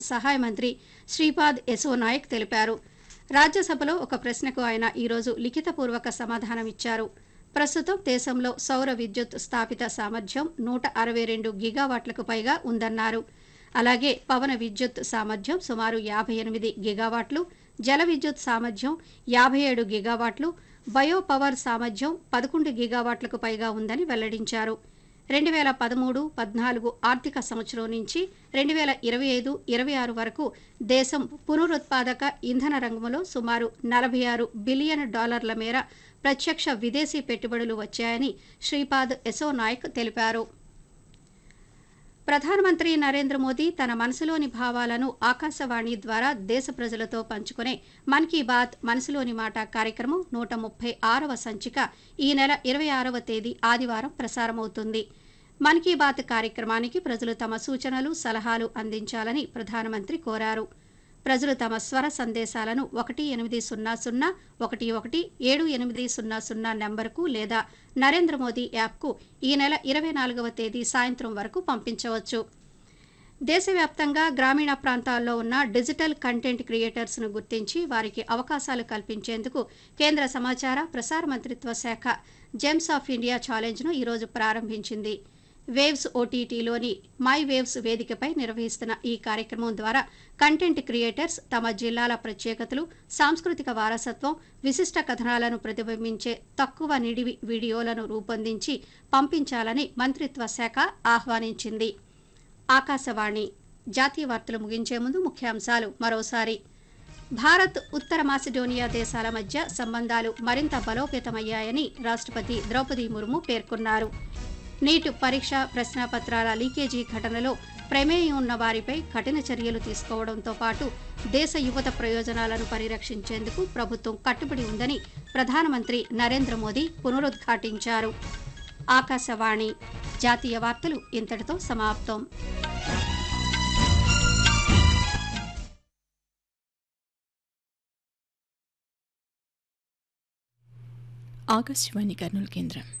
సహాయ మంత్రి శ్రీపాద్ యశో నాయక్ తెలిపారు రాజ్యసభలో ఒక ప్రశ్నకు ఆయన ఈరోజు లిఖితపూర్వక సమాధానమిచ్చారు ప్రస్తుతం దేశంలో సౌర విద్యుత్ స్థాపిత సామర్థ్యం నూట అరవై రెండు గిగావాట్లకు పైగా ఉందన్నారు అలాగే పవన విద్యుత్ సామర్థ్యం సుమారు యాభై ఎనిమిది గిగావాట్లు జల విద్యుత్ సామర్థ్యం యాభై ఏడు గిగావాట్లు బయో పవర్ సామర్థ్యం పదకొండు గిగావాట్లకు పైగా ఉందని వెల్లడించారు రెండు వేల పదమూడు పద్నాలుగు ఆర్థిక సంవత్సరం నుంచి రెండు వేల ఇరవై ఐదు ఇరవై ఆరు వరకు దేశం పునరుత్పాదక ఇంధన రంగంలో సుమారు నలభై ఆరు బిలియన్ డాలర్ల మేర ప్రత్యక్ష విదేశీ పెట్టుబడులు వచ్చాయని శ్రీపాద్ యశో నాయక్ తెలిపారు ప్రధానమంత్రి నరేంద్ర మోదీ తన మనసులోని భావాలను ఆకాశవాణి ద్వారా దేశ ప్రజలతో పంచుకునే మన్ కీ బాత్ మనసులోని మాట కార్యక్రమం నూట ముప్పై ఆరవ సంచిక ఈ నెల ఇరవై ఆరవ తేదీ ఆదివారం ప్రసారమవుతుంది మన్ కీ బాత్ కార్యక్రమానికి ప్రజలు తమ సూచనలు సలహాలు అందించాలని ప్రధానమంత్రి కోరారు ప్రజలు తమ స్వర సందేశాలను ఒకటి ఎనిమిది సున్నా సున్నా ఒకటి ఒకటి ఏడు ఎనిమిది సున్నా సున్నా నెంబర్కు లేదా నరేంద్ర మోదీ యాప్కు ఈ నెల ఇరవై నాలుగవ తేదీ సాయంత్రం వరకు పంపించవచ్చు దేశవ్యాప్తంగా గ్రామీణ ప్రాంతాల్లో ఉన్న డిజిటల్ కంటెంట్ క్రియేటర్స్ను గుర్తించి వారికి అవకాశాలు కల్పించేందుకు కేంద్ర సమాచార ప్రసార మంత్రిత్వ శాఖ జెమ్స్ ఆఫ్ ఇండియా ఛాలెంజ్ను ఈరోజు ప్రారంభించింది వేవ్స్ ఓటీటీలోని మై వేవ్స్ వేదికపై నిర్వహిస్తున్న ఈ కార్యక్రమం ద్వారా కంటెంట్ క్రియేటర్స్ తమ జిల్లాల ప్రత్యేకతలు సాంస్కృతిక వారసత్వం విశిష్ట కథనాలను ప్రతిబింబించే తక్కువ నిడివి వీడియోలను రూపొందించి పంపించాలని మంత్రిత్వ శాఖ ఆహ్వానించింది ఆకాశవాణి జాతీయ వార్తలు ముగించే ముందు ముఖ్యాంశాలు మరోసారి భారత్ ఉత్తర మాసిడోనియా దేశాల మధ్య సంబంధాలు మరింత బలోపేతమయ్యాయని రాష్ట్రపతి ద్రౌపది ముర్ము పేర్కొన్నారు నీట్ పరీక్ష ప్రశ్నాపత్రాల లీకేజీ ఘటనలో ప్రమేయం ఉన్న వారిపై కఠిన చర్యలు తీసుకోవడంతో పాటు దేశ యువత ప్రయోజనాలను పరిరక్షించేందుకు ప్రభుత్వం కట్టుబడి ఉందని ప్రధానమంత్రి నరేంద్ర మోదీ పునరుద్ఘాటించారు ఆకాశవాణి జాతీయ వార్తలు ఇంతటితో సమాప్తం ఆకాశవాణి కర్నూలు కేంద్రం